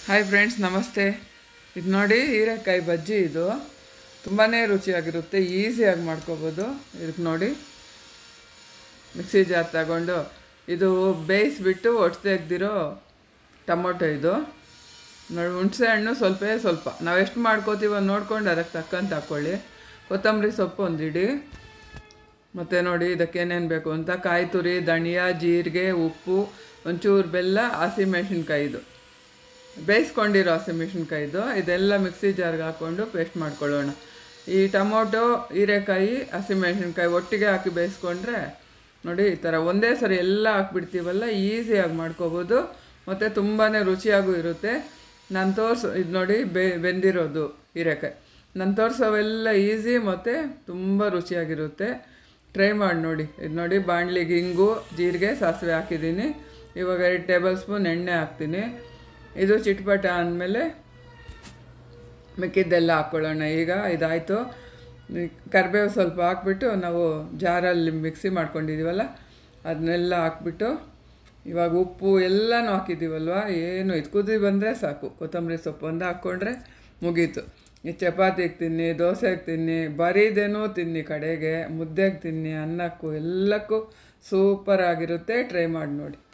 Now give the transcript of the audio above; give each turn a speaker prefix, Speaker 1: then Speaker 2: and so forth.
Speaker 1: hi friends ನಮಸ್ತೆ ಇದು ನೋಡಿ ಹೀರೆಕಾಯಿ ಬಜ್ಜಿ ಇದು ತುಂಬಾ ರುಚಿಯಾಗಿರುತ್ತೆ ಈಸಿಯಾಗಿ ಮಾಡ್ಕೋಬೋದು ಇದಕ್ಕೆ ನೋಡಿ ಮಿಕ್ಸಿ ಜಾರ್ ತಗೊಂಡು ಇದು ಬೇಯಿಸ್ಬಿಟ್ಟು ಒಟ್ಟು ತೆಗ್ದಿರೋ ಟೊಮೊಟೊ ಇದು ನೋಡಿ ಹುಣಸೆ ಹಣ್ಣು ಸ್ವಲ್ಪ ಸ್ವಲ್ಪ ನಾವು ಎಷ್ಟು ಮಾಡ್ಕೋತೀವೋ ನೋಡ್ಕೊಂಡು ಅದಕ್ಕೆ ತಕ್ಕಂತ ಹಾಕ್ಕೊಳ್ಳಿ ಕೊತ್ತಂಬರಿ ಸೊಪ್ಪು ಒಂದು ಇಡಿ ಮತ್ತು ನೋಡಿ ಇದಕ್ಕೆ ಏನೇನು ಬೇಕು ಅಂತ ಕಾಯಿ ತುರಿ ಧನಿಯಾ ಜೀರಿಗೆ ಉಪ್ಪು ಒಂಚೂರು ಬೆಲ್ಲ ಹಸಿಮೆಣ್ಸಿನ್ಕಾಯಿದು ಬೇಯಿಸ್ಕೊಂಡಿರೋ ಹಸಿಮೆಣ್ಸಿನ್ಕಾಯಿದು ಇದೆಲ್ಲ ಮಿಕ್ಸಿ ಜಾರ್ಗೆ ಹಾಕ್ಕೊಂಡು ಪೇಸ್ಟ್ ಮಾಡ್ಕೊಳ್ಳೋಣ ಈ ಟೊಮೊಟೊ ಹೀರೆಕಾಯಿ ಹಸಿಮೆಣ್ಸಿನ್ಕಾಯಿ ಒಟ್ಟಿಗೆ ಹಾಕಿ ಬೇಯಿಸ್ಕೊಂಡ್ರೆ ನೋಡಿ ಈ ಥರ ಒಂದೇ ಸರಿ ಎಲ್ಲ ಹಾಕ್ಬಿಡ್ತೀವಲ್ಲ ಈಸಿಯಾಗಿ ಮಾಡ್ಕೋಬೋದು ಮತ್ತು ತುಂಬಾ ರುಚಿಯಾಗೂ ಇರುತ್ತೆ ನಾನು ತೋರಿಸು ಇದು ನೋಡಿ ಬೆ ಬೆಂದಿರೋದು ಹೀರೆಕಾಯಿ ನಾನು ತೋರಿಸೋವೆಲ್ಲ ಈಸಿ ಮತ್ತು ತುಂಬ ರುಚಿಯಾಗಿರುತ್ತೆ ಟ್ರೈ ಮಾಡಿ ನೋಡಿ ಇದು ನೋಡಿ ಬಾಣಲಿಗೆ ಹಿಂಗು ಜೀರಿಗೆ ಸಾಸಿವೆ ಹಾಕಿದ್ದೀನಿ ಇವಾಗ ಎರಡು ಟೇಬಲ್ ಸ್ಪೂನ್ ಎಣ್ಣೆ ಹಾಕ್ತೀನಿ ಇದು ಚಿಟ್ಪಟ ಅಂದಮೇಲೆ ಮಿಕ್ಕಿದ್ದೆಲ್ಲ ಹಾಕ್ಕೊಳ್ಳೋಣ ಈಗ ಇದಾಯಿತು ಕರಿಬೇವು ಸ್ವಲ್ಪ ಹಾಕ್ಬಿಟ್ಟು ನಾವು ಜಾರಲ್ಲಿ ಮಿಕ್ಸಿ ಮಾಡ್ಕೊಂಡಿದ್ದೀವಲ್ಲ ಅದನ್ನೆಲ್ಲ ಹಾಕ್ಬಿಟ್ಟು ಇವಾಗ ಉಪ್ಪು ಎಲ್ಲನೂ ಹಾಕಿದ್ದೀವಲ್ವ ಏನು ಇದು ಕುದಿ ಬಂದರೆ ಸಾಕು ಕೊತ್ತಂಬರಿ ಸೊಪ್ಪು ಒಂದು ಹಾಕ್ಕೊಂಡ್ರೆ ಮುಗೀತು ಈ ಚಪಾತಿಗೆ ತಿನ್ನಿ ದೋಸೆಗೆ ತಿನ್ನಿ ಬರೀದೇನೂ ತಿನ್ನಿ ಕಡೆಗೆ ಮುದ್ದೆಗೆ ತಿನ್ನಿ ಅನ್ನಕ್ಕೂ ಎಲ್ಲಕ್ಕೂ ಸೂಪರ್ ಆಗಿರುತ್ತೆ ಟ್ರೈ ಮಾಡಿ ನೋಡಿ